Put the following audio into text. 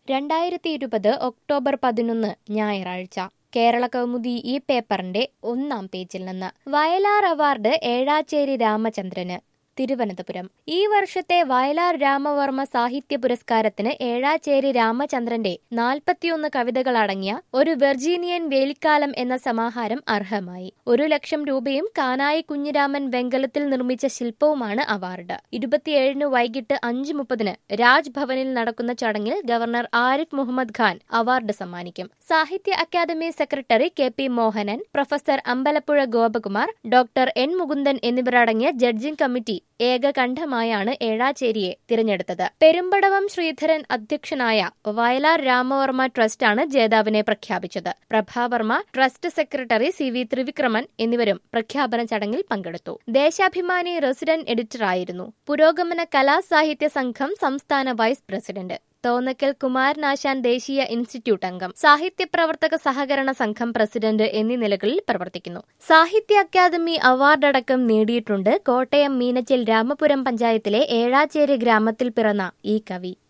രണ്ടായിരത്തി ഇരുപത് ഒക്ടോബർ പതിനൊന്ന് ഞായറാഴ്ച കേരള കൗമുദി ഈ പേപ്പറിന്റെ ഒന്നാം പേജിൽ നിന്ന് വയലാർ അവാർഡ് ഏഴാച്ചേരി രാമചന്ദ്രന് തിരുവനന്തപുരം ഈ വർഷത്തെ വയലാർ രാമവർമ്മ സാഹിത്യ പുരസ്കാരത്തിന് ഏഴാച്ചേരി രാമചന്ദ്രന്റെ നാൽപ്പത്തിയൊന്ന് കവിതകളടങ്ങിയ ഒരു വെർജീനിയൻ വേലിക്കാലം എന്ന സമാഹാരം അർഹമായി ഒരു ലക്ഷം രൂപയും കാനായി കുഞ്ഞിരാമൻ വെങ്കലത്തിൽ നിർമ്മിച്ച ശില്പവുമാണ് അവാർഡ് ഇരുപത്തിയേഴിന് വൈകിട്ട് അഞ്ച് മുപ്പതിന് രാജ്ഭവനിൽ നടക്കുന്ന ചടങ്ങിൽ ഗവർണർ ആരിഫ് മുഹമ്മദ് ഖാൻ അവാർഡ് സമ്മാനിക്കും സാഹിത്യ academy secretary K P Mohanan professor Ambalappuzha Gopakumar doctor N Mukundan എന്നിവരടങ്ങിയ ജഡ്ജിംഗ് കമ്മിറ്റി ഏകകണ്ഠമായാണ് ഏഴാച്ചേരിയെ തിരഞ്ഞെടുത്തത് പെരുമ്പടവം ശ്രീധരൻ അധ്യക്ഷനായ വയലാർ രാമവർമ്മ ട്രസ്റ്റാണ് ജേതാവിനെ പ്രഖ്യാപിച്ചത് Prabhavarma trust secretary C V Thrivikraman എന്നിവരും പ്രഖ്യാപന ചടങ്ങിൽ പങ്കെടുത്തു ദേശാഭിമാനി റെസിഡന്റ് എഡിറ്ററായിരുന്നു പുരോഗമന കലാസാഹിത്യ സംഘം സംസ്ഥാന വൈസ് പ്രസിഡന്റ് തോന്നക്കൽ കുമാരനാശാൻ ദേശീയ ഇൻസ്റ്റിറ്റ്യൂട്ട് അംഗം സാഹിത്യ പ്രവർത്തക സഹകരണ സംഘം പ്രസിഡന്റ് എന്നീ നിലകളിൽ പ്രവർത്തിക്കുന്നു സാഹിത്യ അക്കാദമി അവാർഡ് അടക്കം നേടിയിട്ടുണ്ട് കോട്ടയം മീനച്ചിൽ രാമപുരം പഞ്ചായത്തിലെ ഏഴാച്ചേരി ഗ്രാമത്തിൽ പിറന്ന ഈ കവി